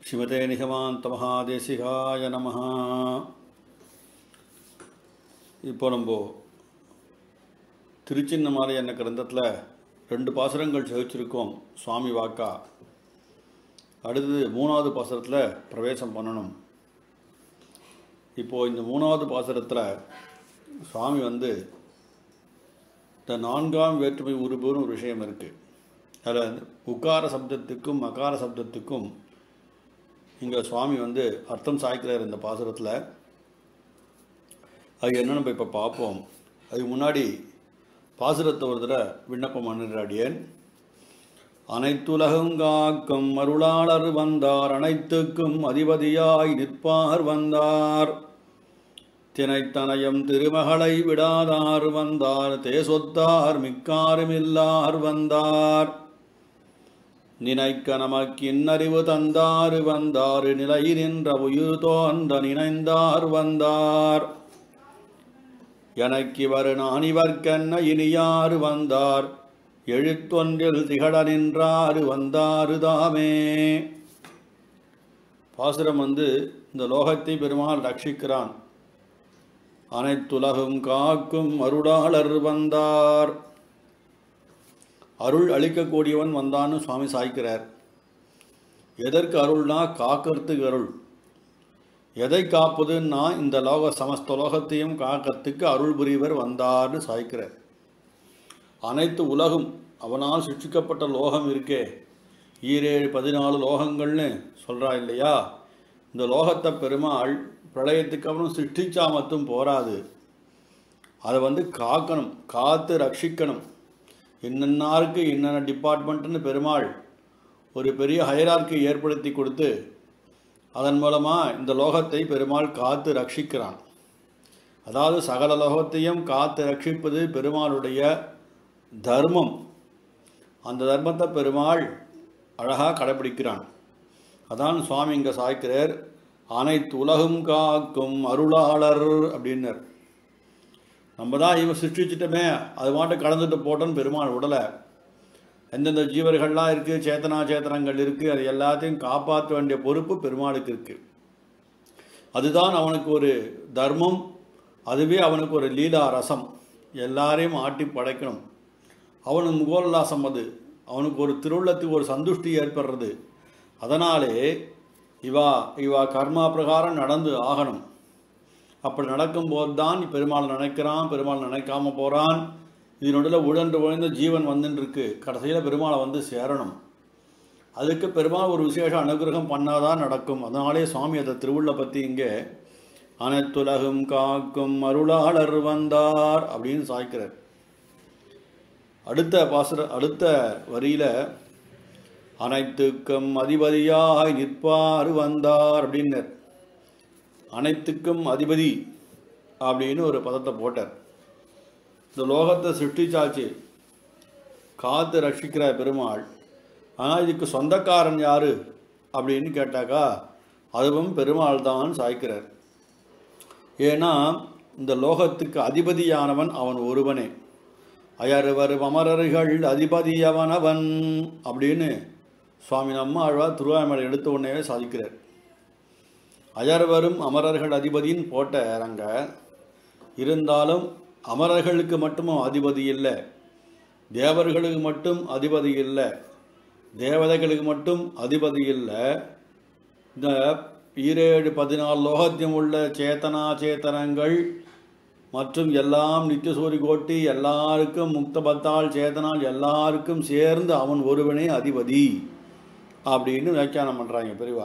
ஸ்ரீமதே நிகமாந்த மகாதேசிகாய நம இப்போ நம்ம திருச்சின்னமாலை என்ன கிரந்தத்தில் ரெண்டு பாசுரங்கள் செவிச்சிருக்கோம் சுவாமி வாக்கா அடுத்தது மூணாவது பாசுரத்தில் பிரவேசம் பண்ணணும் இப்போது இந்த மூணாவது பாசுரத்தில் சுவாமி வந்து இந்த நான்காம் வேற்றுமை உருபுன்னு ஒரு விஷயம் இருக்குது அதில் வந்து உக்கார சப்தத்துக்கும் மகார சப்தத்துக்கும் இங்கே சுவாமி வந்து அர்த்தம் சாய்க்கிறார் இந்த பாசுரத்தில் அது என்ன நம்ம இப்போ பார்ப்போம் அதுக்கு முன்னாடி பாசுரத்தை ஒரு தடவை விண்ணப்பம் பண்ணிடுறாடியேன் அனைத்துலகம் காக்கும் அருளாளர் வந்தார் அனைத்துக்கும் அதிபதியாய் நிற்பார் வந்தார் தினைத்தனயம் திருமகளை விடாதார் வந்தார் தேசொத்தார் மிக்காருமில்லார் வந்தார் நினைக்க நமக்கு இன்னறிவு தந்தாறு வந்தாறு நிலை நின்ற உயிர் தோன்ற நினைந்தார் வந்தார் எனக்கிவர் நான் இவர்க்கென்ன இனியாறு வந்தார் எழுத்தொன்றில் திகழ நின்றாறு வந்தாறு தாமே பாசுரம் வந்து இந்த லோகத்தை பெருமாள் ரட்சிக்கிறான் அனைத்துலகும் காக்கும் அருளாளர் வந்தார் அருள் அளிக்கக்கூடியவன் வந்தான்னு சுவாமி சாய்க்கிறார் எதற்கு அருள்னா காக்கிறதுக்கு அருள் எதை காப்பதுன்னா இந்த லோக சமஸ்த லோகத்தையும் காக்கிறதுக்கு அருள் புரிவர் வந்தார்னு சாய்க்கிறார் அனைத்து உலகும் அவனால் சிருஷ்டிக்கப்பட்ட லோகம் இருக்கே ஈரேழு பதினாலு லோகங்கள்னு சொல்கிறா இல்லையா இந்த லோகத்தை பெருமாள் பிரளயத்துக்கு அப்புறம் சிருஷ்டிச்சா மட்டும் போராது அதை வந்து காக்கணும் காத்து ரட்சிக்கணும் என்னென்னாருக்கு என்னென்ன டிபார்ட்மெண்ட்டுன்னு பெருமாள் ஒரு பெரிய ஹைரார்க்கி ஏற்படுத்தி கொடுத்து அதன் மூலமாக இந்த லோகத்தை பெருமாள் காத்து ரட்சிக்கிறான் அதாவது சகல லோகத்தையும் காத்து ரட்சிப்பது பெருமாளுடைய தர்மம் அந்த தர்மத்தை பெருமாள் அழகாக கடைப்பிடிக்கிறான் அதான் சுவாமி இங்கே சாய்க்கிறார் அனைத்து உலகும் காக்கும் அருளாளர் அப்படின்னர் நம்ம தான் இவன் சிருஷ்டிச்சிட்டோமே அது மாட்டு கடந்துட்டு போட்டோன்னு பெருமாள் விடலை எந்தெந்த ஜீவர்கள்லாம் இருக்குது சேத்தனா சேத்தனங்கள் இருக்குது அது எல்லாத்தையும் காப்பாற்ற வேண்டிய பொறுப்பு பெருமாளுக்கு இருக்குது அதுதான் அவனுக்கு ஒரு தர்மம் அதுவே அவனுக்கு ஒரு லீலா ரசம் எல்லாரையும் ஆட்டி படைக்கணும் அவனுக்கு முகோல்லாசம் அது அவனுக்கு ஒரு திருவுள்ளத்துக்கு ஒரு சந்துஷ்டி ஏற்படுறது அதனாலே இவா இவா கர்மா பிரகாரம் நடந்து ஆகணும் அப்படி நடக்கும்போது தான் பெருமாள் நினைக்கிறான் பெருமாள் நினைக்காம போகிறான் இதனுடைய உழன்று உழைந்த ஜீவன் வந்துன்னு இருக்கு கடைசியில் பெருமாளை வந்து சேரணும் அதுக்கு பெருமாள் ஒரு விசேஷ அனுகிரகம் பண்ணாதான் நடக்கும் அதனாலே சுவாமி அதை திருவுள்ள பற்றி இங்கே அனைத்துலகும் காக்கும் அருளாளர் வந்தார் அப்படின்னு சாய்க்கிறார் அடுத்த பாசுர அடுத்த வரியில் அனைத்துக்கும் அதிபதியாய் நிற்பார் வந்தார் அப்படின்னர் அனைத்துக்கும் அதிபதி அப்படின்னு ஒரு பதத்தை போட்டார் இந்த லோகத்தை சிருஷ்டிச்சாச்சு காத்து ரட்சிக்கிற பெருமாள் ஆனால் இதுக்கு சொந்தக்காரன் யார் அப்படின்னு கேட்டாக்கா அதுவும் பெருமாள் தான் சாய்க்கிறார் ஏன்னா இந்த லோகத்துக்கு அதிபதியானவன் அவன் ஒருவனே அயர்வர் அமரர்கள் அதிபதியவனவன் அப்படின்னு சுவாமி நம்ம ஆழ்வார் திருவாய்மலை எடுத்த உடனே சாதிக்கிறார் அயர்வரும் அமரர்கள் அதிபதின்னு போட்ட அரங்க இருந்தாலும் அமரர்களுக்கு மட்டும் அதிபதி இல்லை தேவர்களுக்கு மட்டும் அதிபதி இல்லை தேவதைகளுக்கு மட்டும் அதிபதி இல்லை இந்த ஈரேழு பதினாலு லோகத்தியம் உள்ள சேத்தனா சேத்தனங்கள் மற்றும் எல்லாம் நித்தியசூரி கோட்டி எல்லாருக்கும் முக்தபத்தால் சேதனால் எல்லாருக்கும் சேர்ந்து அவன் ஒருவனே அதிபதி அப்படின்னு வியாக்கியானம் பண்ணுறாங்க பெரியவா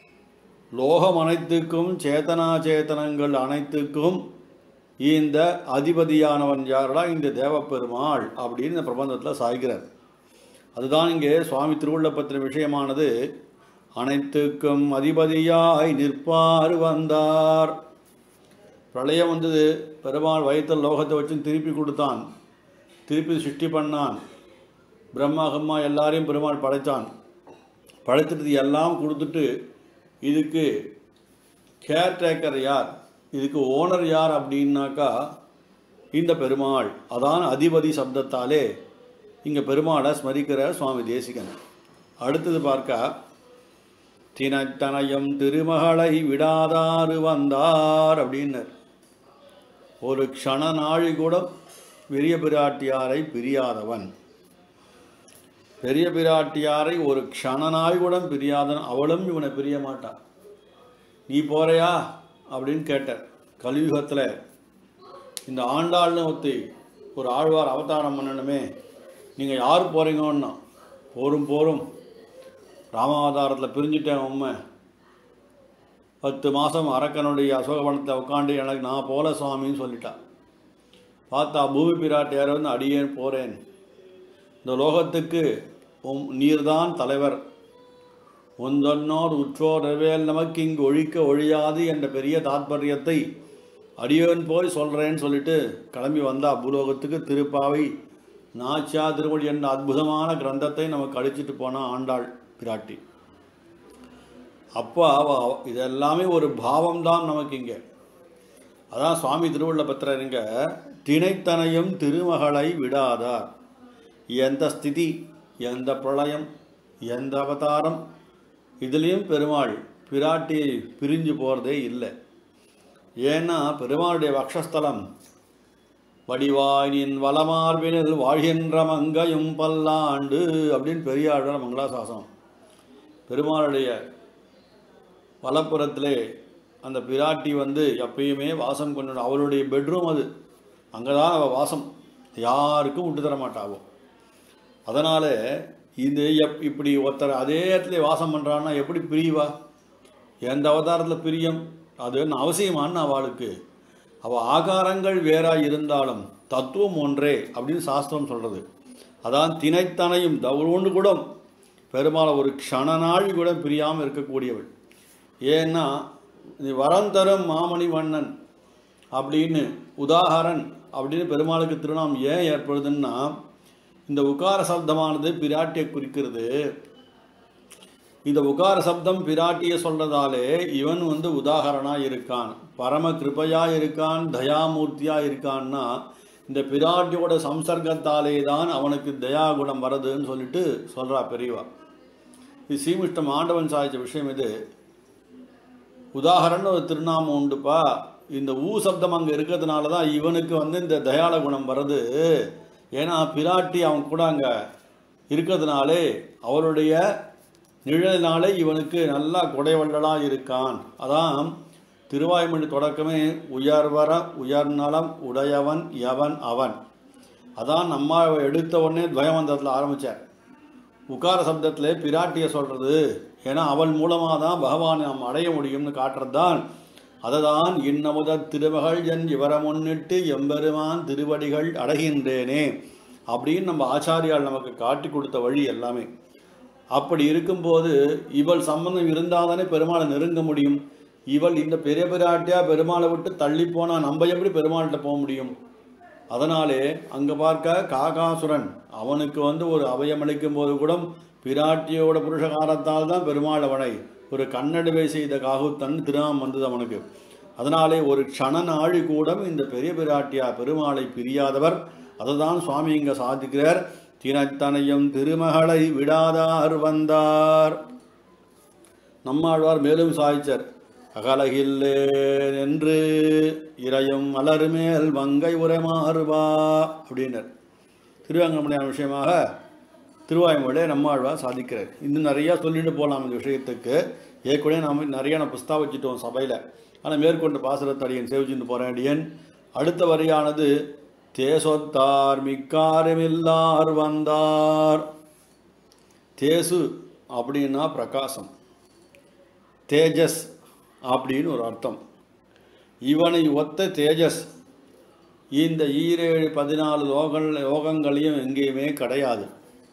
லோகம் அனைத்துக்கும் சேத்தனா சேத்தனங்கள் அனைத்துக்கும் இந்த அதிபதியானவன் யாரடா இந்த தேவப்பெருமாள் அப்படின்னு இந்த பிரபந்தத்தில் சாய்கிறார் அதுதான் இங்கே சுவாமி திருவுள்ள பத்திர விஷயமானது அனைத்துக்கும் அதிபதியாய் நிற்பார் வந்தார் பிரளயம் வந்தது பெருமாள் வயிற்றில் லோகத்தை வச்சு திருப்பி கொடுத்தான் திருப்பி சிருஷ்டி பண்ணான் பிரம்மாகம்மா எல்லாரையும் பெருமாள் படைத்தான் படைத்துட்டு எல்லாம் கொடுத்துட்டு இதுக்கு கேர்டேக்கர் யார் இதுக்கு ஓனர் யார் அப்படின்னாக்கா இந்த பெருமாள் அதான் அதிபதி சப்தத்தாலே இங்கே பெருமாளை ஸ்மரிக்கிற சுவாமி தேசிகன் அடுத்தது பார்க்க தினத்தனையும் திருமகளை விடாதாறு வந்தார் அப்படின்னர் ஒரு க்ஷண நாழி கூட பெரிய பிராட்டியாரை பிரியாதவன் பெரிய பிராட்டியாரை ஒரு க்ஷண நாள் கூட பிரியாதவன் அவளும் இவனை பிரிய மாட்டான் நீ போறையா அப்படின்னு கேட்டார் கலியுகத்தில் இந்த ஆண்டாள்னு ஒத்தி ஒரு ஆழ்வார் அவதாரம் பண்ணணுமே நீங்கள் யார் போகிறீங்கன்னா போரும் போரும் ராமாவதாரத்தில் பிரிஞ்சுட்டேன் உண்மை பத்து மாதம் அரக்கனுடைய அசோகவனத்தில் உட்காந்து எனக்கு நான் போல சுவாமின்னு சொல்லிட்டா பார்த்தா பூமி பிராட்டியார் வந்து அடியேன் போகிறேன் இந்த லோகத்துக்கு உம் நீர்தான் தலைவர் ஒன்றொன்னோர் உற்றோர் ரவேல் நமக்கு இங்கு ஒழிக்க ஒழியாது என்ற பெரிய தாத்பரியத்தை அடியேன் போய் சொல்கிறேன்னு சொல்லிட்டு கிளம்பி வந்தா பூலோகத்துக்கு திருப்பாவை நாச்சியா திருவடி என்ற அற்புதமான கிரந்தத்தை நமக்கு அடிச்சிட்டு போனா ஆண்டாள் பிராட்டி அப்போ அவ இதெல்லாமே ஒரு பாவம்தான் நமக்கு இங்கே அதான் சுவாமி திருவள்ள பத்திரங்க திணைத்தனையும் திருமகளை விடாதார் எந்த ஸ்திதி எந்த பிரளயம் எந்த அவதாரம் இதுலேயும் பெருமாள் பிராட்டியை பிரிஞ்சு போகிறதே இல்லை ஏன்னா பெருமாளுடைய வக்ஷஸ்தலம் வடிவாயினின் வளமார்பினில் வாழ்கின்ற மங்கையும் பல்லாண்டு அப்படின்னு பெரியாழ்வார் மங்களாசாசனம் பெருமாளுடைய வலப்புறத்திலே அந்த பிராட்டி வந்து எப்பயுமே வாசம் கொண்டு அவளுடைய பெட்ரூம் அது அங்கே தான் அவள் வாசம் யாருக்கும் விட்டு தர மாட்டாவோ அதனால் இது எப் இப்படி ஒருத்தர் அதே இடத்துல வாசம் பண்ணுறான்னா எப்படி பிரிவா எந்த அவதாரத்தில் பிரியம் அது அவசியமான அவளுக்கு அவள் ஆகாரங்கள் வேறாக இருந்தாலும் தத்துவம் ஒன்றே அப்படின்னு சாஸ்திரம் சொல்கிறது அதான் தினைத்தனையும் ஒன்று கூட பெருமாள் ஒரு க்ஷண நாள் கூட பிரியாமல் இருக்கக்கூடியவள் ஏன்னா இது வரம் தரும் மாமணி வண்ணன் அப்படின்னு உதாகரன் அப்படின்னு பெருமாளுக்கு திருநாம் ஏன் ஏற்படுதுன்னா இந்த உகார சப்தமானது பிராட்டியை குறிக்கிறது இந்த உகார சப்தம் பிராட்டியை சொல்றதாலே இவன் வந்து உதாகரணா இருக்கான் பரம கிருபையா இருக்கான் தயாமூர்த்தியா இருக்கான்னா இந்த பிராட்டியோட சம்சர்க்கத்தாலே தான் அவனுக்கு தயா குணம் வருதுன்னு சொல்லிட்டு சொல்றா பெரியவா இது சீமிஷ்டம் ஆண்டவன் சாதிச்ச விஷயம் இது உதாகரன் ஒரு திருநாமம் உண்டுப்பா இந்த ஊ சப்தம் அங்கே இருக்கிறதுனால தான் இவனுக்கு வந்து இந்த தயால குணம் வருது ஏன்னா பிராட்டி அவன் கூட அங்கே இருக்கிறதுனாலே அவருடைய நிழலினாலே இவனுக்கு நல்லா கொடைவள்ளலாக இருக்கான் அதான் திருவாய்மொழி தொடக்கமே உயர்வர உயர்நலம் உடையவன் எவன் அவன் அதான் நம்ம எடுத்த உடனே துவயமந்திரத்தில் ஆரம்பித்தார் உக்கார சப்தத்தில் பிராட்டியை சொல்கிறது ஏன்னா அவள் மூலமாக தான் பகவானை நாம் அடைய முடியும்னு காட்டுறது தான் அதை தான் இன்னமுத திருமகள் என் இவரை முன்னிட்டு எம்பெருமான் திருவடிகள் அடைகின்றேனே அப்படின்னு நம்ம ஆச்சாரியால் நமக்கு காட்டி கொடுத்த வழி எல்லாமே அப்படி இருக்கும்போது இவள் சம்பந்தம் இருந்தால் தானே பெருமாளை நெருங்க முடியும் இவள் இந்த பெரிய பிராட்டியா பெருமாளை விட்டு தள்ளி போனால் நம்ம எப்படி பெருமாள்கிட்ட போக முடியும் அதனாலே அங்கே பார்க்க காகாசுரன் அவனுக்கு வந்து ஒரு அபயமளிக்கும் போது கூட பிராட்டியோட புருஷகாரத்தால் தான் பெருமாள் அவனை ஒரு கண்ணடுவை செய்த காகுத்தன் திருநாம் வந்தது அவனுக்கு அதனாலே ஒரு க்ஷண நாழி கூட இந்த பெரிய பிராட்டியா பெருமாளை பிரியாதவர் அதை தான் சுவாமி இங்கே சாதிக்கிறார் தினத்தனையும் திருமகளை விடாதார் வந்தார் நம்மாழ்வார் மேலும் சாய்ச்சர் அகலகில்லேன் என்று இறையும் மலர்மேல் வங்கை உரைமாறுவா அப்படின்னர் திருவாங்கமணியான விஷயமாக திருவாய்மொழியை நம்மாழ்வார் சாதிக்கிறார் இன்னும் நிறையா சொல்லிட்டு போகலாம் இந்த விஷயத்துக்கு ஏற்கனவே நாம் நிறைய நான் புஸ்தாபிச்சிட்டோம் சபையில் ஆனால் மேற்கொண்டு பாசுரத்தடியன் சேவிச்சுட்டு போகிறேன் அடியன் அடுத்த வரியானது தேசொத்தார் மிக்காரமில்லார் வந்தார் தேசு அப்படின்னா பிரகாசம் தேஜஸ் அப்படின்னு ஒரு அர்த்தம் இவனை ஒத்த தேஜஸ் இந்த ஈரேழு பதினாலு லோகங்கள் லோகங்களையும் எங்கேயுமே கிடையாது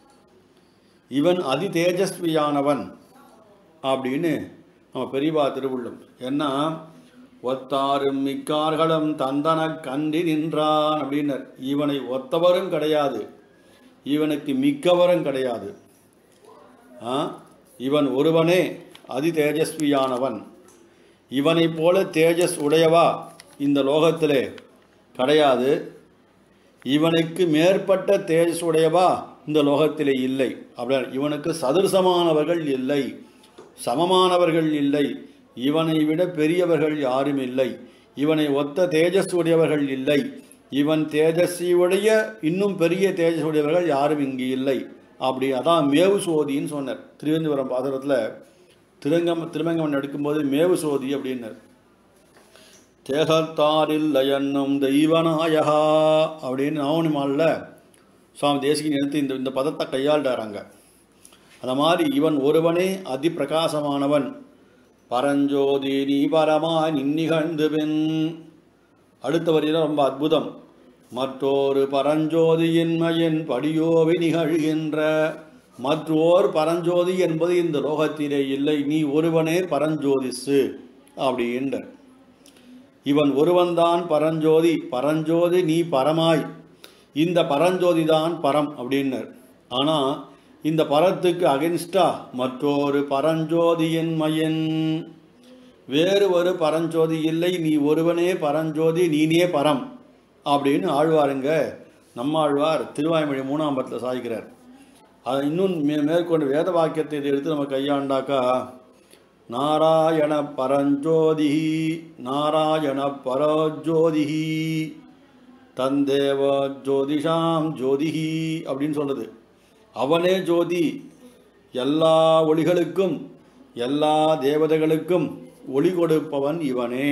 இவன் அதி தேஜஸ்வியானவன் அப்படின்னு நம்ம பெரியவா திருவுள்ளம் ஏன்னா ஒத்தாரும் மிக்கார்களும் தந்தன கண்டி நின்றான் அப்படின்னர் இவனை ஒத்தவரும் கிடையாது இவனுக்கு மிக்கவரும் கிடையாது ஆ? இவன் ஒருவனே அதி தேஜஸ்வியானவன் இவனைப் போல தேஜஸ் உடையவா இந்த லோகத்திலே கிடையாது இவனுக்கு மேற்பட்ட தேஜஸ் உடையவா இந்த லோகத்திலே இல்லை அப்படின் இவனுக்கு சதுரசமானவர்கள் இல்லை சமமானவர்கள் இல்லை இவனை விட பெரியவர்கள் யாரும் இல்லை இவனை ஒத்த தேஜஸ் உடையவர்கள் இல்லை இவன் தேஜஸ்வியுடைய இன்னும் பெரிய தேஜஸ் உடையவர்கள் யாரும் இங்கு இல்லை அப்படி அதான் மேவு சோதின்னு சொன்னார் திருவனந்தபுரம் பாசுரத்தில் திருங்கம் திருமங்கமன் எடுக்கும்போது மேவு சோதி அப்படின்னார் தேகத்தாரில்லை என்னும் தெய்வநாயகா அப்படின்னு நவனி மாலில் சுவாமி தேசிகன் எடுத்து இந்த இந்த பதத்தை கையாள்றாங்க அந்த மாதிரி இவன் ஒருவனே அதி பிரகாசமானவன் பரஞ்சோதி நீ பரமாய் நின்னிகழ்ந்து பின் அடுத்த வரியில ரொம்ப அற்புதம் மற்றொரு பரஞ்சோதியின்மையின் படியோவி நிகழ்கின்ற மற்றோர் பரஞ்சோதி என்பது இந்த லோகத்திலே இல்லை நீ ஒருவனே பரஞ்சோதிசு அப்படின்ற இவன் ஒருவன்தான் பரஞ்சோதி பரஞ்சோதி நீ பரமாய் இந்த பரஞ்சோதி தான் பரம் அப்படின்னர் ஆனால் இந்த பரத்துக்கு அகென்ஸ்டா மற்றொரு பரஞ்சோதியின் மயன் வேறு ஒரு பரஞ்சோதி இல்லை நீ ஒருவனே பரஞ்சோதி நீனே பரம் அப்படின்னு ஆழ்வாருங்க நம்ம ஆழ்வார் திருவாய்மொழி மூணாம் பத்தில் சாதிக்கிறார் அதை இன்னும் மே மேற்கொண்டு வேத வாக்கியத்தை இதை எடுத்து நம்ம கையாண்டாக்கா நாராயண பரஞ்சோதி நாராயண பரஜோதிஹி தந்தேவ ஜோதிஷாம் ஜோதிஹி அப்படின்னு சொல்லுது அவனே ஜோதி எல்லா ஒளிகளுக்கும் எல்லா தேவதைகளுக்கும் ஒளி கொடுப்பவன் இவனே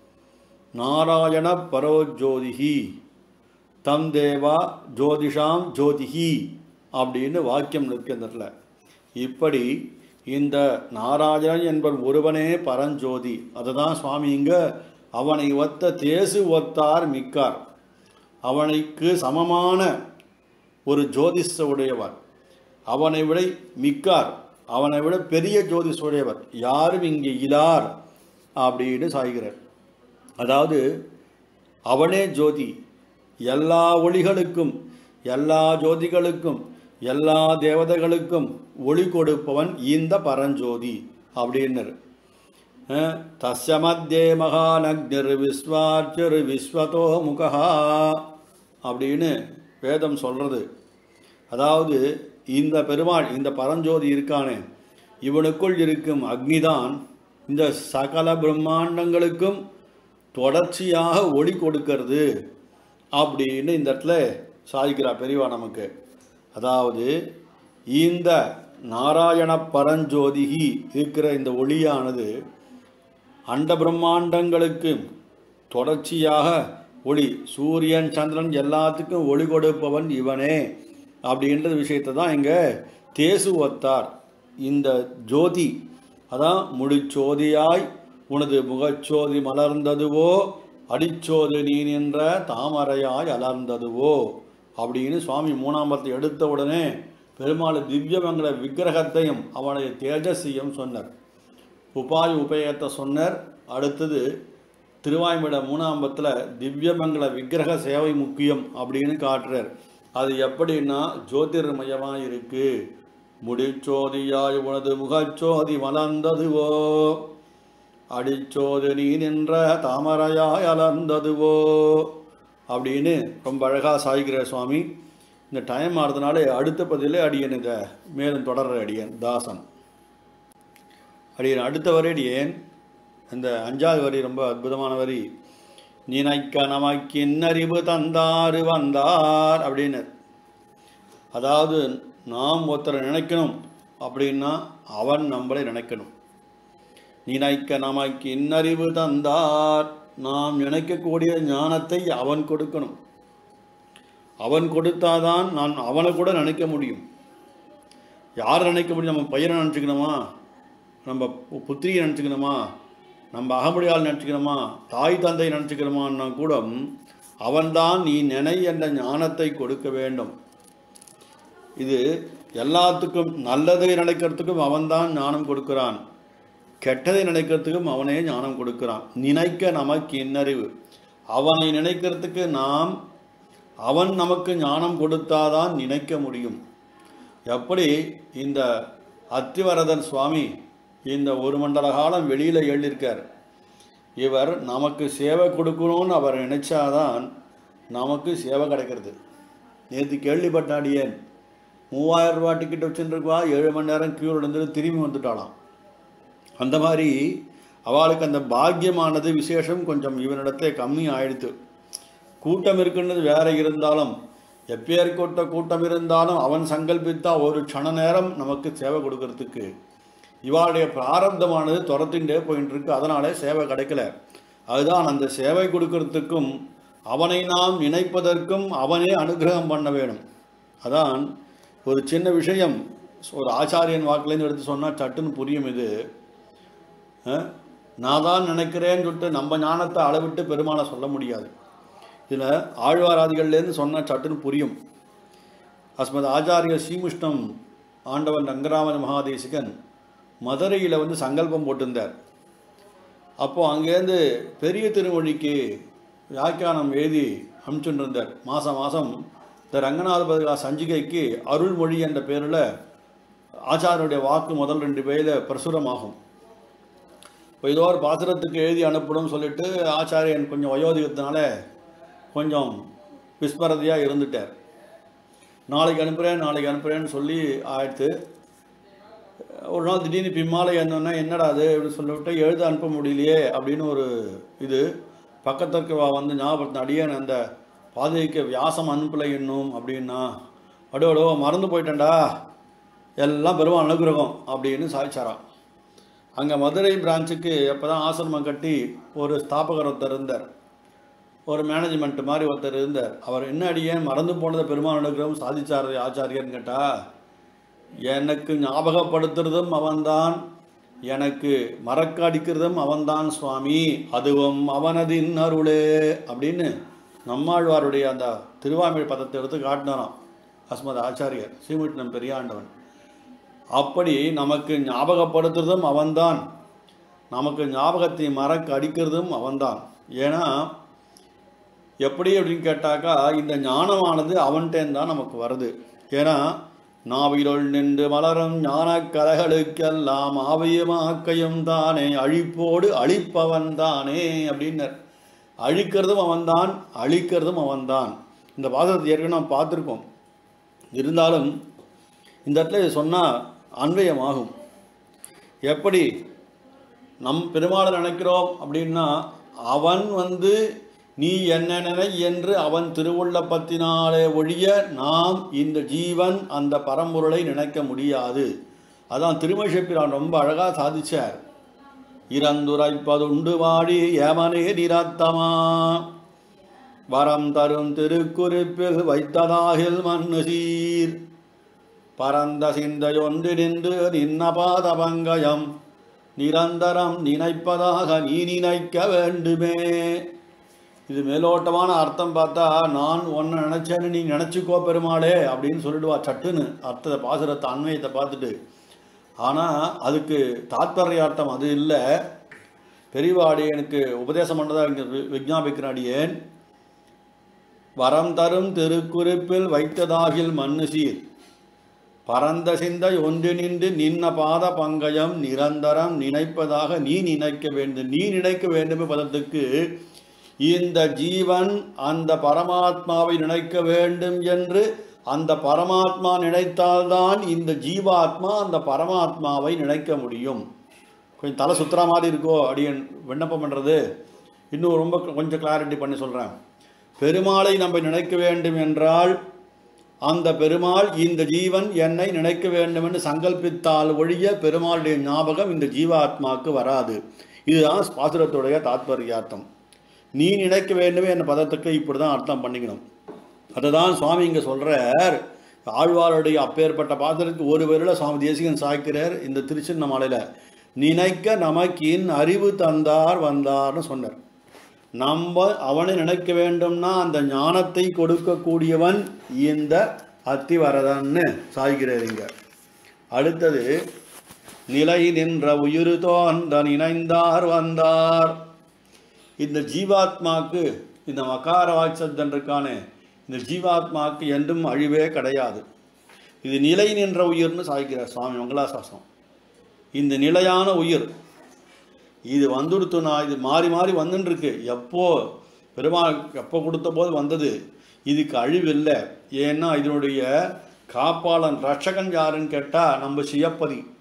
நாராயண பரோஜோதிஹி தம் தேவா ஜோதிஷாம் ஜோதிஹி அப்படின்னு வாக்கியம் இருக்கு இந்த இடத்துல இப்படி இந்த நாராயணன் என்பவன் ஒருவனே பரஞ்சோதி அதுதான் சுவாமி இங்க அவனை ஒத்த தேசு ஒத்தார் மிக்கார் அவனுக்கு சமமான ஒரு ஜோதிஷ உடையவர் அவனை விட மிக்கார் அவனை விட பெரிய ஜோதிஷ உடையவர் யாரும் இங்கே இலார் அப்படின்னு சாய்கிறார் அதாவது அவனே ஜோதி எல்லா ஒளிகளுக்கும் எல்லா ஜோதிகளுக்கும் எல்லா தேவதைகளுக்கும் ஒளி கொடுப்பவன் இந்த பரஞ்சோதி அப்படின்னர் அஹ், தஸ்ய மத்தியே மகாநக்னிர் விஸ்வாச்சர் விஸ்வதோ முகா அப்படின்னு வேதம் சொல்றது அதாவது இந்த பெருமாள் இந்த பரஞ்சோதி இருக்கானே இவனுக்குள் இருக்கும் அக்னிதான் இந்த சகல பிரம்மாண்டங்களுக்கும் தொடர்ச்சியாக ஒளி கொடுக்கிறது அப்படின்னு இந்த இடத்துல சாதிக்கிறார் பெரியவா நமக்கு அதாவது இந்த நாராயண பரஞ்சோதிகி இருக்கிற இந்த ஒளியானது அண்ட பிரம்மாண்டங்களுக்கு தொடர்ச்சியாக ஒளி சூரியன் சந்திரன் எல்லாத்துக்கும் ஒளி கொடுப்பவன் இவனே அப்படின்ற விஷயத்தை தான் இங்கே தேசு ஒத்தார் இந்த ஜோதி அதான் முடிச்சோதியாய் உனது முகச்சோதி மலர்ந்ததுவோ அடிச்சோது நீ நின்ற தாமரையாய் அலர்ந்ததுவோ அப்படின்னு சுவாமி மூணாம்பத்தை எடுத்த உடனே பெருமாள் திவ்யமங்கல விக்கிரகத்தையும் அவனுடைய தேஜஸையும் சொன்னார் உபாய உபயத்தை சொன்னார் அடுத்தது திருவாய்மட மூணாம்பத்தில் திவ்யமங்கல விக்கிரக சேவை முக்கியம் அப்படின்னு காட்டுறார் அது எப்படின்னா ஜோதிர்மயமாக இருக்கு முடிச்சோதியாய் உனது முகச்சோதி மலர்ந்ததுவோ அடிச்சோது நீ நின்ற தாமரையாய் அலர்ந்ததுவோ அப்படின்னு ரொம்ப அழகாக சாய்கிறார் சுவாமி இந்த டைம் ஆகிறதுனால அடுத்த பதிலே அடியன் இதை மேலும் தொடர்ற அடியன் தாசன் அடியன் அடுத்த வரி அடியேன் இந்த அஞ்சாவது வரி ரொம்ப அற்புதமான வரி நினைக்க நமக்கு இன்னறிவு தந்தாரு வந்தார் அப்படின்னு அதாவது நாம் ஒருத்தரை நினைக்கணும் அப்படின்னா அவன் நம்மளை நினைக்கணும் நினைக்க நமக்கு இன்னறிவு தந்தார் நாம் நினைக்கக்கூடிய ஞானத்தை அவன் கொடுக்கணும் அவன் கொடுத்தாதான் நான் அவனை கூட நினைக்க முடியும் யார் நினைக்க முடியும் நம்ம பையனை நினச்சிக்கணுமா நம்ம பு- புத்திரியை நினச்சிக்கணுமா நம்ம அகமுடியால் நினச்சிக்கணுமா தாய் தந்தை நினச்சிக்கணுமான்னா கூட அவன்தான் நீ நினை என்ற ஞானத்தை கொடுக்க வேண்டும் இது எல்லாத்துக்கும் நல்லதை நினைக்கிறதுக்கும் அவன்தான் ஞானம் கொடுக்கிறான் கெட்டதை நினைக்கிறதுக்கும் அவனே ஞானம் கொடுக்கிறான் நினைக்க நமக்கு இன்னறிவு அவனை நினைக்கிறதுக்கு நாம் அவன் நமக்கு ஞானம் கொடுத்தாதான் நினைக்க முடியும் எப்படி இந்த அத்திவரதன் சுவாமி இந்த ஒரு மண்டல காலம் வெளியில் எழுதியிருக்கார் இவர் நமக்கு சேவை கொடுக்கணும்னு அவர் நினைச்சாதான் நமக்கு சேவை கிடைக்கிறது நேற்று கேள்விப்பட்டாடியேன் மூவாயிரம் ரூபாய் டிக்கெட் வச்சுருக்குவா ஏழு மணி நேரம் கியூ இருந்து திரும்பி வந்துட்டாளாம் அந்த மாதிரி அவளுக்கு அந்த பாக்கியமானது விசேஷம் கொஞ்சம் இவனிடத்தை கம்மி ஆயிடுத்து கூட்டம் இருக்குன்றது வேற இருந்தாலும் எப்பேற்கொட்ட கூட்டம் இருந்தாலும் அவன் சங்கல்பித்தா ஒரு க்ஷண நேரம் நமக்கு சேவை கொடுக்கறதுக்கு இவாளுடைய பிராரப்தமானது துரத்தின்றே போயிட்டு இருக்கு அதனாலே சேவை கிடைக்கல அதுதான் அந்த சேவை கொடுக்கறதுக்கும் அவனை நாம் நினைப்பதற்கும் அவனே அனுகிரகம் பண்ண வேணும் அதான் ஒரு சின்ன விஷயம் ஒரு ஆச்சாரியன் வாக்குலேருந்து எடுத்து சொன்னால் சட்டுன்னு புரியும் இது அஹ், நான் தான் நினைக்கிறேன்னு சொல்லிட்டு நம்ம ஞானத்தை அளவிட்டு பெருமாளை சொல்ல முடியாது இதில் ஆழ்வாராதிகள்லேருந்து சொன்னால் சட்டுன்னு புரியும் அஸ்மத் ஆச்சாரிய ஸ்ரீமுஷ்ணம் ஆண்டவன் ரங்கராமன் மகாதேசிகன் மதுரையில் வந்து சங்கல்பம் போட்டிருந்தார் அப்போது அங்கேருந்து பெரிய திருமொழிக்கு வியாக்கியானம் எழுதி அனுப்பிச்சுட்டு இருந்தார் மாதம் மாதம் இந்த ரங்கநாத பதிலா சஞ்சிகைக்கு அருள்மொழி என்ற பேரில் ஆச்சாரியனுடைய வாக்கு முதல் ரெண்டு பேரில் பிரசுரமாகும் இப்போ ஏதோ ஒரு பாத்திரத்துக்கு எழுதி அனுப்பணும் சொல்லிட்டு ஆச்சாரியன் கொஞ்சம் வயோதிகத்தினால கொஞ்சம் விஸ்மரதியாக இருந்துட்டார் நாளைக்கு அனுப்புகிறேன் நாளைக்கு அனுப்புகிறேன்னு சொல்லி ஆயிடுத்து ஒரு நாள் திடீர்னு பிம்மாலை என்னன்னா என்னடா அது அப்படின்னு சொல்லிவிட்டு எழுத அனுப்ப முடியலையே அப்படின்னு ஒரு இது பக்கத்திற்கு வா வந்து ஞாபகப்படுத்த அடியேன் அந்த பாதைக்கு வியாசம் அனுப்பலை இன்னும் அப்படின்னா அடோ அடோ மறந்து போயிட்டேன்டா எல்லாம் பெருமாள் அனுகிரகம் அப்படின்னு சாய்ச்சாராம் அங்கே மதுரை பிரான்ச்சுக்கு அப்போ தான் ஆசிரமம் கட்டி ஒரு ஸ்தாபகர் ஒருத்தர் இருந்தார் ஒரு மேனேஜ்மெண்ட் மாதிரி ஒருத்தர் இருந்தார் அவர் என்ன அடியேன் மறந்து போனதை பெருமாள் அனுகிரகம் சாதிச்சார் ஆச்சாரியன்னு கேட்டா எனக்கு ஞாபகப்படுத்துறதும் அவன்தான் எனக்கு மறக்க அடிக்கிறதும் அவன்தான் சுவாமி அதுவும் அவனதின் அருளே அப்படின்னு நம்மாழ்வாருடைய அந்த திருவாமிழ் பதத்தை எடுத்து காட்டினாராம் அஸ்மத் ஆச்சாரியர் ஸ்ரீமுட்டம் பெரியாண்டவன் அப்படி நமக்கு ஞாபகப்படுத்துறதும் அவன்தான் நமக்கு ஞாபகத்தை மறக்க அடிக்கிறதும் அவன்தான் ஏன்னா எப்படி அப்படின்னு கேட்டாக்கா இந்த ஞானமானது அவன்கிட்டேருந்து தான் நமக்கு வருது ஏன்னா நாவிலுள் நின்று மலரும் ஞானக் கலைகளுக்கெல்லாம் ஆவியமாக்கையும் தானே அழிப்போடு அழிப்பவன் தானே அப்படின்னர் அழிக்கிறதும் அவன்தான் அழிக்கிறதும் அவன்தான் இந்த பாசத்தை ஏற்கனவே நாம் பார்த்துருக்கோம் இருந்தாலும் இந்த இடத்துல சொன்னால் அன்வயமாகும் எப்படி நம் பெருமாளை நினைக்கிறோம் அப்படின்னா அவன் வந்து நீ என்ன நினை என்று அவன் திருவுள்ளப்பத்தினாலே ஒழிய நாம் இந்த ஜீவன் அந்த பரம்பொருளை நினைக்க முடியாது அதான் திருமஷப்பிரான் ரொம்ப அழகாக சாதிச்சார் இறந்துரைப்பதுண்டு வாடி ஏமனே நிரத்தமா வரம் தரும் திருக்குறிப்பில் வைத்ததாகில் மண்ணு சீர் பரந்த சிந்தையொன்றிருந்து நின்ன பாத பங்கயம் நிரந்தரம் நினைப்பதாக நீ நினைக்க வேண்டுமே இது மேலோட்டமான அர்த்தம் பார்த்தா நான் ஒன்று நினச்சேன்னு நீ நினச்சிக்கோ பெருமாளே அப்படின்னு சொல்லிடுவா சட்டுன்னு அர்த்தத்தை பாசுரத்தை அண்மையத்தை பார்த்துட்டு ஆனால் அதுக்கு தாத்பரியார்த்தம் அது இல்லை பெரியவாடி எனக்கு உபதேசம் பண்ணதாக இங்கே விஜாபிக்கிறாடியேன் வரம் தரும் திருக்குறிப்பில் வைத்ததாகில் மண்ணு சீர் பரந்த சிந்தை ஒன்று நின்று நின்ன பாத பங்கயம் நிரந்தரம் நினைப்பதாக நீ நினைக்க வேண்டும் நீ நினைக்க வேண்டும் பதத்துக்கு இந்த ஜீவன் அந்த பரமாத்மாவை நினைக்க வேண்டும் என்று அந்த பரமாத்மா நினைத்தால்தான் இந்த ஜீவாத்மா அந்த பரமாத்மாவை நினைக்க முடியும் கொஞ்சம் தலை சுத்துற மாதிரி இருக்கோ அப்படின்னு விண்ணப்பம் பண்ணுறது இன்னும் ரொம்ப கொஞ்சம் கிளாரிட்டி பண்ணி சொல்கிறேன் பெருமாளை நம்ம நினைக்க வேண்டும் என்றால் அந்த பெருமாள் இந்த ஜீவன் என்னை நினைக்க வேண்டும் என்று சங்கல்பித்தால் ஒழிய பெருமாளுடைய ஞாபகம் இந்த ஜீவாத்மாவுக்கு வராது இதுதான் பாசுரத்துடைய தாத்பரியார்த்தம் நீ நினைக்க வேண்டுமே என்ற பதத்துக்கு இப்படி தான் அர்த்தம் பண்ணிக்கணும் அதை தான் சுவாமி இங்கே சொல்கிறார் ஆழ்வாருடைய அப்பேற்பட்ட பாத்திரத்துக்கு ஒரு பேரில் சுவாமி தேசிகன் சாய்க்கிறார் இந்த திருச்சின்னமலையில் நினைக்க நமக்கின் அறிவு தந்தார் வந்தார்னு சொன்னார் நம்ம அவனை நினைக்க வேண்டும்னா அந்த ஞானத்தை கொடுக்கக்கூடியவன் இந்த அத்திவரதன்னு சாய்கிறார் இங்க அடுத்தது நிலை நின்ற உயிர் தோன்ற நினைந்தார் வந்தார் இந்த ஜீவாத்மாக்கு இந்த மகார வாட்சத்தன்றுக்கான இந்த ஜீவாத்மாக்கு என்றும் அழிவே கிடையாது இது நிலை நின்ற உயிர்னு சாய்க்கிறார் சுவாமி மங்களாசாசனம் இந்த நிலையான உயிர் இது வந்துடுத்துனா இது மாறி மாறி வந்துட்டுருக்கு எப்போ பெருமாள் எப்போ கொடுத்த போது வந்தது இதுக்கு அழிவு இல்லை ஏன்னா இதனுடைய காப்பாளன் ரட்சகன் யாருன்னு கேட்டால் நம்ம சியப்பதி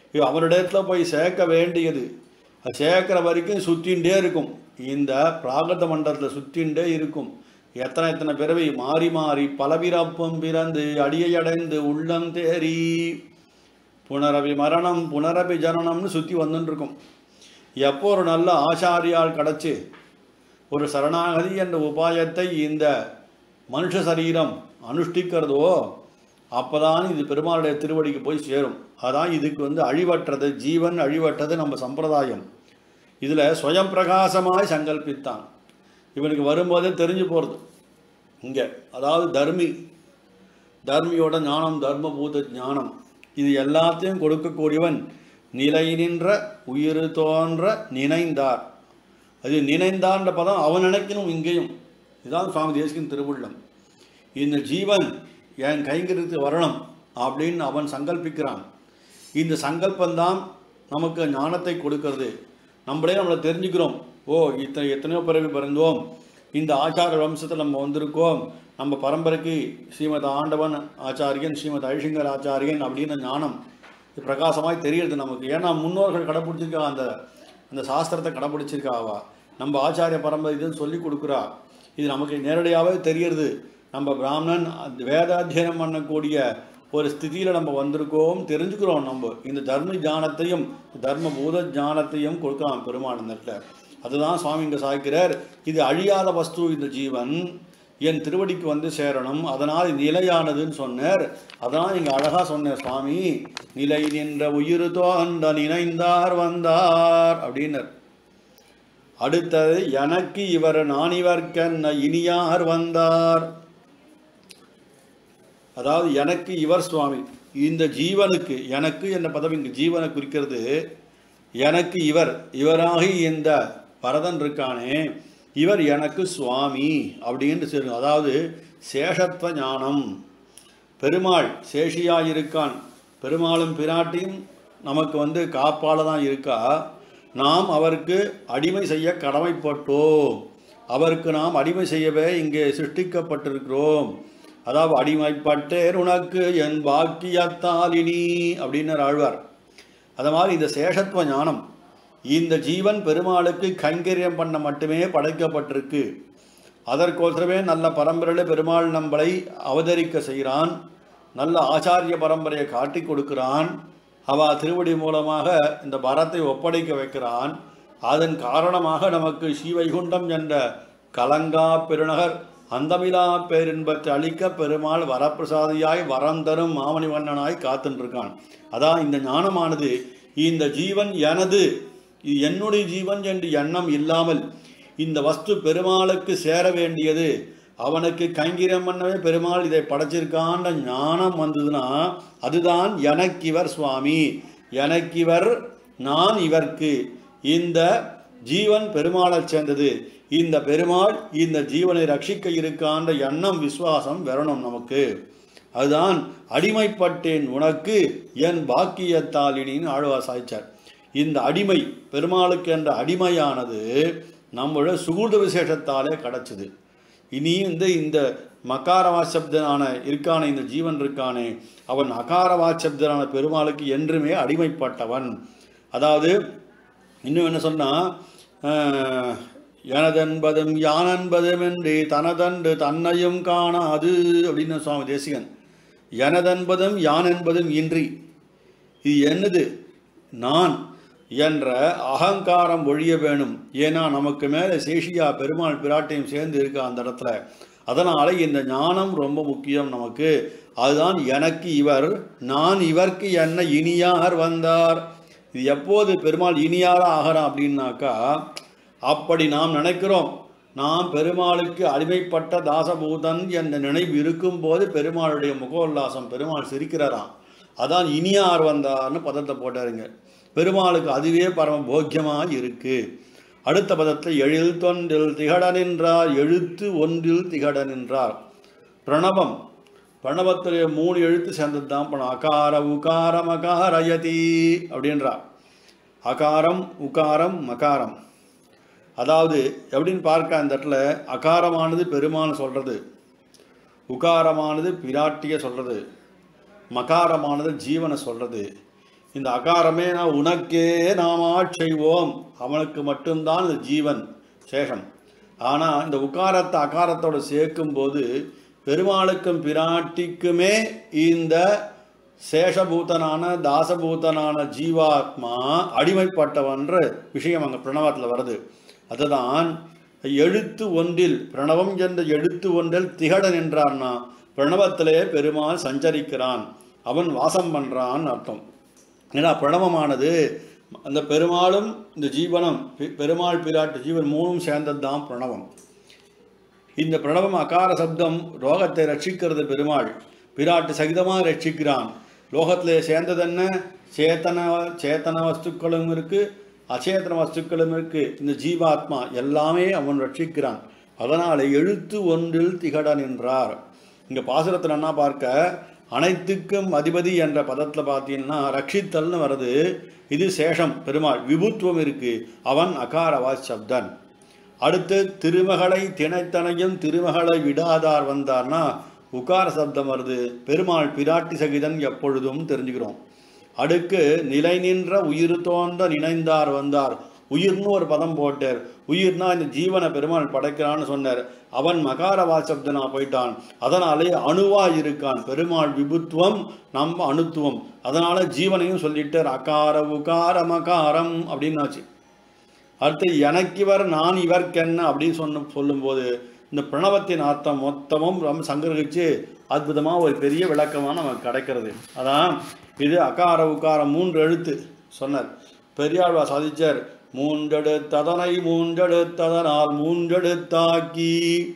இது அவரிடத்துல போய் சேர்க்க வேண்டியது அது சேர்க்கிற வரைக்கும் சுற்றின்ண்டே இருக்கும் இந்த பிராகத மண்டலத்தில் சுற்றின்ண்டே இருக்கும் எத்தனை எத்தனை பிறவி மாறி மாறி பலபிறப்பும் பிறந்து அடியை அடைந்து உள்ளம் தேறி புனரபி மரணம் புனரபி ஜனனம்னு சுற்றி வந்துட்டு இருக்கும் எப்போ ஒரு நல்ல ஆச்சாரியால் கிடச்சி ஒரு சரணாகதி என்ற உபாயத்தை இந்த மனுஷ சரீரம் அனுஷ்டிக்கிறதோ அப்பதான் இது பெருமாளுடைய திருவடிக்கு போய் சேரும் அதான் இதுக்கு வந்து அழிவற்றது ஜீவன் அழிவற்றது நம்ம சம்பிரதாயம் இதில் சுயம் பிரகாசமாய் சங்கல்பித்தான் இவனுக்கு வரும்போதே தெரிஞ்சு போகிறது இங்கே அதாவது தர்மி தர்மியோட ஞானம் தர்மபூத ஞானம் இது எல்லாத்தையும் கொடுக்கக்கூடியவன் நிலை நின்ற உயிர் தோன்ற நினைந்தார் அது நினைந்தான்ற பதம் அவன் நினைக்கணும் இங்கேயும் இதுதான் சுவாமி தேசிகன் திருவுள்ளம் இந்த ஜீவன் என் கைங்கிறது வரணும் அப்படின்னு அவன் சங்கல்பிக்கிறான் இந்த சங்கல்பந்தான் நமக்கு ஞானத்தை கொடுக்கிறது நம்மளே நம்மளை தெரிஞ்சுக்கிறோம் ஓ இத்தனை எத்தனையோ பிறவி பிறந்தோம் இந்த ஆச்சார வம்சத்தில் நம்ம வந்திருக்கோம் நம்ம பரம்பரைக்கு ஸ்ரீமத் ஆண்டவன் ஆச்சாரியன் ஸ்ரீமத் ஐஷங்கர் ஆச்சாரியன் அப்படின்னு ஞானம் இது பிரகாசமாய் தெரியுது நமக்கு ஏன்னா முன்னோர்கள் கடைப்பிடிச்சிருக்கா அந்த அந்த சாஸ்திரத்தை கடைப்பிடிச்சிருக்காவா நம்ம ஆச்சாரிய பரம்பரை இதுன்னு சொல்லி கொடுக்குறா இது நமக்கு நேரடியாகவே தெரியறது நம்ம பிராமணன் அந்த வேதாத்தியனம் பண்ணக்கூடிய ஒரு ஸ்திதியில் நம்ம வந்திருக்கோம் தெரிஞ்சுக்கிறோம் நம்ம இந்த தர்ம ஞானத்தையும் தர்ம பூத ஞானத்தையும் கொடுக்கலாம் பெருமாள் இந்த இடத்துல அதுதான் சுவாமி இங்கே சாய்க்கிறார் இது அழியாத வஸ்து இந்த ஜீவன் என் திருவடிக்கு வந்து சேரணும் அதனால் இது நிலையானதுன்னு சொன்னார் அதான் இங்கே அழகாக சொன்னார் சுவாமி நிலை நின்ற உயிர் தோன்ற நினைந்தார் வந்தார் அப்படின்னர் அடுத்தது எனக்கு இவர் நான் இவர்க்கென்ன இனியார் வந்தார் அதாவது எனக்கு இவர் சுவாமி இந்த ஜீவனுக்கு எனக்கு என்ற பதவி இங்கு ஜீவனை குறிக்கிறது எனக்கு இவர் இவராகி இந்த பரதன் இருக்கானே இவர் எனக்கு சுவாமி அப்படின்னு சொல்லு அதாவது சேஷத்துவ ஞானம் பெருமாள் சேஷியாக இருக்கான் பெருமாளும் பிராட்டியும் நமக்கு வந்து காப்பால தான் இருக்கா நாம் அவருக்கு அடிமை செய்ய கடமைப்பட்டோம் அவருக்கு நாம் அடிமை செய்யவே இங்கே சிருஷ்டிக்கப்பட்டிருக்கிறோம் அதாவது அடிமைப்பட்டேன் உனக்கு என் பாக்கியத்தாலினி அப்படின்னு ஆழ்வார் அது மாதிரி இந்த சேஷத்துவ ஞானம் இந்த ஜீவன் பெருமாளுக்கு கைங்கரியம் பண்ண மட்டுமே படைக்கப்பட்டிருக்கு அதற்கோசரமே நல்ல பரம்பரையில் பெருமாள் நம்மளை அவதரிக்க செய்கிறான் நல்ல ஆச்சாரிய பரம்பரையை காட்டி கொடுக்கிறான் அவ திருவடி மூலமாக இந்த பரத்தை ஒப்படைக்க வைக்கிறான் அதன் காரணமாக நமக்கு ஸ்ரீவைகுண்டம் என்ற கலங்கா பெருநகர் அந்தமிலா பேரின்பத்தை அளிக்க பெருமாள் வரப்பிரசாதியாய் வரம் தரும் மாமணிவண்ணனாய் காத்துருக்கான் அதான் இந்த ஞானமானது இந்த ஜீவன் எனது இது என்னுடைய ஜீவன் என்று எண்ணம் இல்லாமல் இந்த வஸ்து பெருமாளுக்கு சேர வேண்டியது அவனுக்கு கைங்கிரம் பண்ணவே பெருமாள் இதை படைச்சிருக்கான்ற ஞானம் வந்ததுன்னா அதுதான் எனக்கிவர் சுவாமி எனக்கிவர் நான் இவர்க்கு இந்த ஜீவன் பெருமாளைச் சேர்ந்தது இந்த பெருமாள் இந்த ஜீவனை ரட்சிக்க இருக்கான்ற எண்ணம் விசுவாசம் வரணும் நமக்கு அதுதான் அடிமைப்பட்டேன் உனக்கு என் பாக்கியத்தாலினின்னு ஆழ்வா சாய்ச்சார் இந்த அடிமை பெருமாளுக்கு என்ற அடிமையானது நம்மளோட சுகூர்த விசேஷத்தாலே கிடச்சிது இனி வந்து இந்த மகாரவாசப்தனான இருக்கான இந்த ஜீவன் இருக்கானே அவன் அகாரவாசப்தனான பெருமாளுக்கு என்றுமே அடிமைப்பட்டவன் அதாவது இன்னும் என்ன சொன்னால் எனதென்பதும் யானென்பதும் என்று தனதன்று தன்னையும் காணாது அப்படின்னு சுவாமி தேசிகன் எனதென்பதும் யான் என்பதும் இன்றி இது என்னது நான் என்ற அகங்காரம் ஒழிய வேணும் ஏன்னா நமக்கு மேலே சேஷியா பெருமாள் பிராட்டையும் சேர்ந்து இருக்கா அந்த இடத்துல அதனால் இந்த ஞானம் ரொம்ப முக்கியம் நமக்கு அதுதான் எனக்கு இவர் நான் இவர்க்கு என்ன இனியார் வந்தார் இது எப்போது பெருமாள் இனியாராக ஆகிறான் அப்படின்னாக்கா அப்படி நாம் நினைக்கிறோம் நாம் பெருமாளுக்கு அடிமைப்பட்ட தாசபூதன் என்ற நினைவு இருக்கும்போது பெருமாளுடைய முகோல்லாசம் பெருமாள் சிரிக்கிறாராம் அதான் இனியார் வந்தார்னு பதத்தை போட்டாருங்க பெருமாளுக்கு அதுவே பரம போக்கியமாக இருக்கு அடுத்த பதத்தை எழில் தொன்றில் திகழ நின்றார் எழுத்து ஒன்றில் திகழ நின்றார் பிரணவம் பிரணவத்திலே மூணு எழுத்து சேர்ந்தது தான் பணம் அகார உகாரம் அகாரயதி அப்படின்றார் அகாரம் உகாரம் மகாரம் அதாவது எப்படின்னு பார்க்க அந்த இடத்துல அகாரமானது பெருமான் சொல்கிறது உகாரமானது பிராட்டிய சொல்கிறது மகாரமானது ஜீவனை சொல்கிறது இந்த அகாரமே நான் உனக்கே நாமா செய்வோம் அவனுக்கு மட்டும்தான் இந்த ஜீவன் சேஷம் ஆனால் இந்த உக்காரத்தை அகாரத்தோட சேர்க்கும்போது பெருமாளுக்கும் பிராட்டிக்குமே இந்த சேஷபூதனான தாசபூதனான ஜீவாத்மா அடிமைப்பட்டவன்ற விஷயம் அங்கே பிரணவத்தில் வருது அதுதான் எழுத்து ஒன்றில் பிரணவம் என்ற எழுத்து ஒன்றில் திகழன் என்றான்னா பிரணவத்திலே பெருமாள் சஞ்சரிக்கிறான் அவன் வாசம் பண்றான் அர்த்தம் ஏன்னா பிரணவமானது அந்த பெருமாளும் இந்த ஜீவனம் பெ- பெருமாள் பிராட்டு ஜீவன் மூணும் சேர்ந்தது தான் பிரணவம் இந்த பிரணவம் அகார சப்தம் ரோகத்தை ரட்சிக்கிறது பெருமாள் பிராட்டு சகிதமாக ரட்சிக்கிறான் லோகத்திலே சேர்ந்தது என்ன சேத்தன சேத்தன வஸ்துக்களும் இருக்கு அச்சேதன வஸ்துக்களும் இருக்கு இந்த ஜீவாத்மா எல்லாமே அவன் ரட்சிக்கிறான் அதனால எழுத்து ஒன்றில் திகழன் என்றார் இங்க பாசுரத்தில் என்ன பார்க்க அனைத்துக்கும் அதிபதி என்ற பதத்தில் பார்த்தீங்கன்னா ரட்சித்தல்னு வருது இது சேஷம் பெருமாள் விபுத்துவம் இருக்கு அவன் அகாரவா சப்தன் அடுத்து திருமகளை திணைத்தனையும் திருமகளை விடாதார் வந்தார்னா உகார சப்தம் வருது பெருமாள் பிராட்டி சகிதன் எப்பொழுதும் தெரிஞ்சுக்கிறோம் அடுக்கு நிலை நின்ற உயிர் தோன்ற நினைந்தார் வந்தார் உயிர்னு ஒரு பதம் போட்டார் உயிர்னா இந்த ஜீவனை பெருமாள் படைக்கிறான்னு சொன்னார் அவன் மகார வாசப்தனா போயிட்டான் அதனாலே அணுவா இருக்கான் பெருமாள் விபுத்துவம் நம்ம அணுத்துவம் அதனால ஜீவனையும் சொல்லிட்டார் அகார உகார மகாரம் அப்படின்னாச்சு அடுத்து எனக்கிவர் நான் இவர்க்கென்ன அப்படின்னு சொன்ன சொல்லும்போது இந்த பிரணவத்தின் அர்த்தம் மொத்தமும் ரொம்ப சங்கிரகிச்சு அற்புதமாக ஒரு பெரிய விளக்கமாக நமக்கு கிடைக்கிறது அதான் இது அகார உக்காரம் மூன்று எழுத்து சொன்னார் பெரியாழ்வா சாதிச்சார் மூன்றெடுத்ததனை மூன்றெடுத்ததனால் மூன்றெடுத்தாக்கி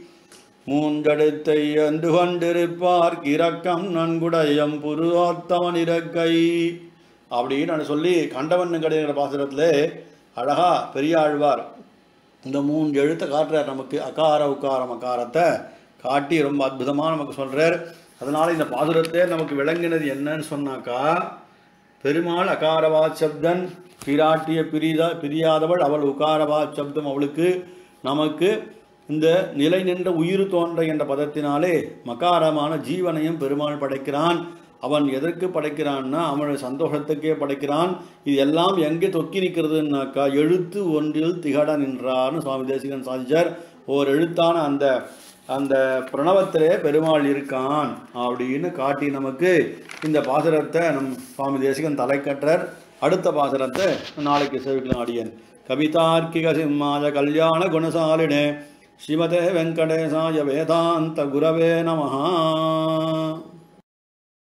மூன்றெடுத்தை அன்று கொண்டிருப்பார் இரக்கம் நன்குடையம் புருவோத்தமன் இறக்கை அப்படின்னு சொல்லி கண்டவன் கிடைக்கிற பாசுரத்தில் அழகா பெரியாழ்வார் இந்த மூன்று எழுத்தை காட்டுறார் நமக்கு அகார உக்காரம் அகாரத்தை காட்டி ரொம்ப அற்புதமாக நமக்கு சொல்றார் அதனால இந்த பாசுரத்தை நமக்கு விளங்கினது என்னன்னு சொன்னாக்கா பெருமாள் அகாரவா சப்தன் பிராட்டிய பிரிதா பிரியாதவள் அவள் உகாரவா சப்தம் அவளுக்கு நமக்கு இந்த நிலை நின்ற உயிர் தோன்ற என்ற பதத்தினாலே மகாரமான ஜீவனையும் பெருமாள் படைக்கிறான் அவன் எதற்கு படைக்கிறான்னா அவனுடைய சந்தோஷத்துக்கே படைக்கிறான் இது எல்லாம் எங்கே தொக்கி நிற்கிறதுனாக்கா எழுத்து ஒன்றில் திகழ நின்றார்னு சுவாமி தேசிகன் சாதிச்சார் ஓர் எழுத்தான அந்த அந்த பிரணவத்திலே பெருமாள் இருக்கான் அப்படின்னு காட்டி நமக்கு இந்த பாசுரத்தை நம் சுவாமி தேசிகன் தலை கட்டுறார் அடுத்த பாசுரத்தை நாளைக்கு சேவிக்கலாம் அடியன் கவிதார்க்கிக சிம்மாய கல்யாண குணசாலினே ஸ்ரீமதே வெங்கடேசாய வேதாந்த குரவே நமஹா